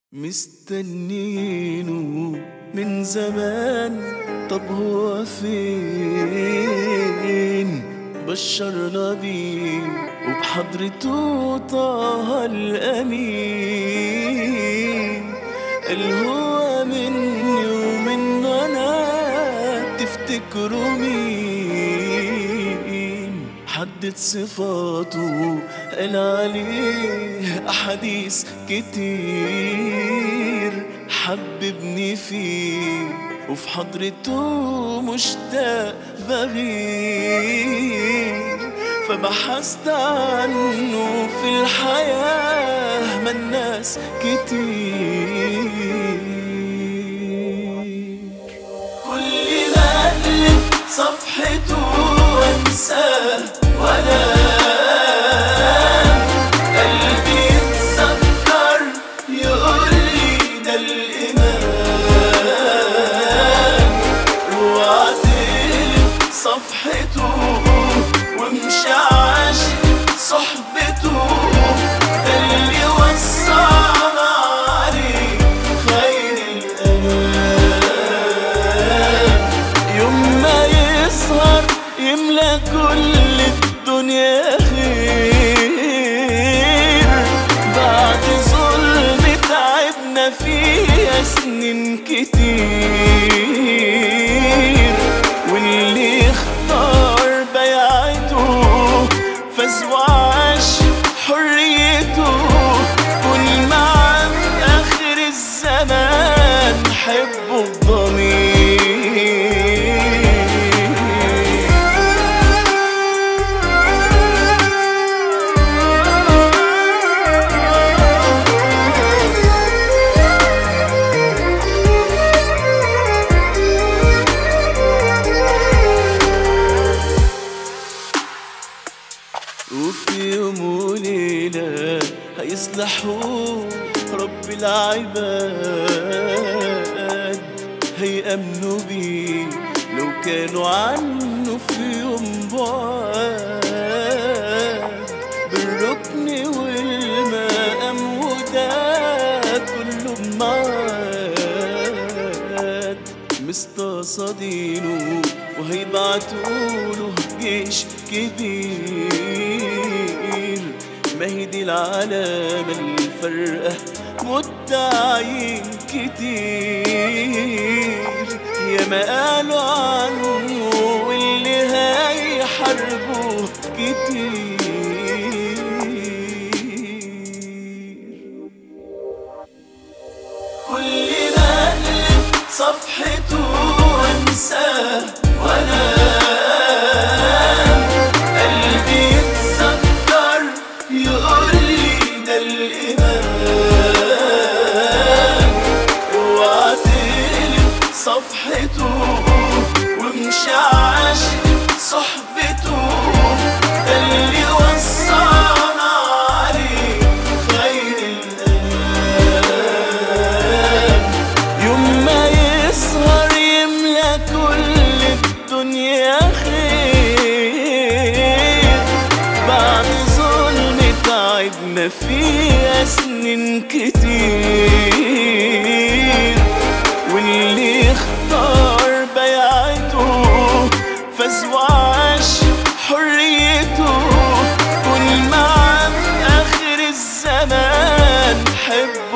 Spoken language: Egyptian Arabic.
مستنينه من زمان طب هو فين بشرنا بيه وبحضرته طه الأمين قال هو مني ومنه أنا تفتكروا مين حدد صفاته قال عليه أحاديث كتير حببني فيه وفي حضرته مشتاق بغير فبحثت عنه في الحياة ما الناس كتير كل ما اقلب صفحته وانساه وانا قلبي يتذكر يقول لي ده الإمام وعدل صفحته ومشي عاشق صحبته ده اللي وصانا عليه خير الأمان يوم ما يسهر يملى كل الدنيا خير بعد ظلم تعبنا فيها سنين كتير واللي اختار بيعته فاز وعاش حريته كن معاه في آخر الزمان حبه بضمير وفي يوم وليلة هيصلحوا رب العباد هيأمنوا بيه لو كانوا عنه في يوم بعاد بالركن والمقام وده كله معاد مستصادينه وهيبعتوله جيش كبير ما هي دي العلامة الفرقة مدعين كتير يا ما قالوا عنه واللي هيحاربوه كتير كل ما اقلب صفحته وانساه وانا قلبي يتذكر يقول لي ده الإمام وعدل صفحته ومشي عاشق صحبته ده اللي وصانا عليه خير الأيام يوم ما يسهر يملى كل الدنيا خير بعد ظلم تعبنا فيها سنين كتير واللي اختار بيعته فاز وعاش حريته كن معاه في آخر الزمان حب